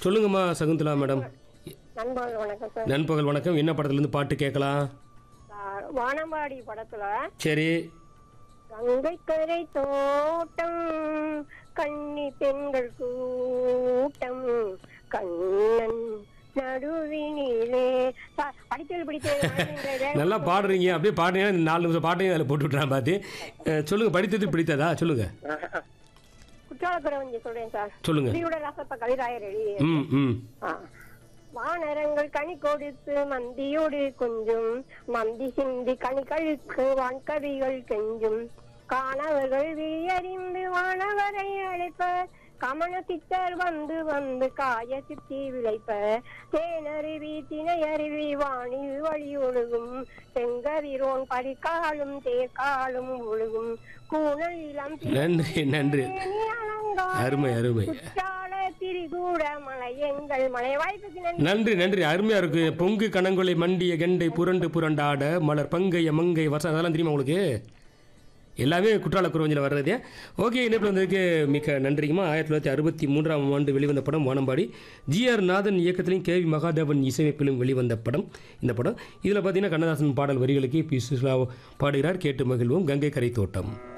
சொல்லுங்கம்மா சகுந்தலா மேடம் நண்பர்கள் வணக்கம் சார் நண்பகல் வணக்கம் என்ன படத்துலேருந்து பாட்டு கேட்கலாம் ஆஹ் வானம்பாடி படத்துல சரி கங்கைக்கரை தோட்டம் கன்னி பெண்கள் கூட்டம் கண்ணன் நடுவினிலே சார், படித்தது பிடித்தது நல்லா பாடுறீங்க அப்படியே பாடுறீங்க இந்த நாலு நிமிஷம் பாட்டையும் அதில் போட்டு விட்றான் பார்த்து அஹ், சொல்லுங்க படித்தது பிடித்ததா சொல்லுங்க குற்றாலக்குறை வந்து சொல்றேன் சார் சொல்லுங்க ஸ்ரீயோட ராசப்ப கவிராயர் எழுதி ம் ம் ஆ. வானரங்கள் கனி கொடுத்து மந்தியோடு கொஞ்சும் மந்தி சிந்தி கனிகளுக்கு வான்கவிகள் கெஞ்சும் காணவர்கள் வியறிந்து வானவரை அழைப்ப கமன சித்தர் வந்து வந்து காய சித்தி விளைப்ப தேனருவி திணையருவி வானில் வழி ஒழுகும் செங்கதிரோன் பரிகாலும் தேக்காலும் ஒழுகும் கூணல் இளம் நன்றி நன்றி தேனி அலங்காரம் அருமை அருமை குற்றால திரிகூட மலை எங்கள் மலை வாய்ப்புக்கு நன்றி நன்றி நன்றி அருமையா இருக்கு பொங்கு கணங்கொலை மண்டிய கெண்டை புரண்டு புரண்டாட மலர் பங்கைய மங்கை வசம் அதெல்லாம் தெரியுமா உங்களுக்கு எல்லாமே குற்றால குறவஞ்சில் வர்றதே ஓகே இணைப்பில் வந்ததுக்கு மிக்க நன்றிங்கம்மா ஆயிரத்தி தொள்ளாயிரத்தி அறுபத்தி மூன்றாம் ஆண்டு வெளிவந்த படம் வானம்பாடி ஜிஆர் நாதன் இயக்கத்திலையும் கேவி மகாதேவன் இசையமைப்பிலும் வெளிவந்த படம் இந்த படம் இதில் பார்த்தீங்கன்னா கண்ணதாசன் பாடல் வரிகளுக்கு பி சுஷ்லா பாடுகிறார் கேட்டு மகிழ்வோம் கங்கை கரை தோட்டம்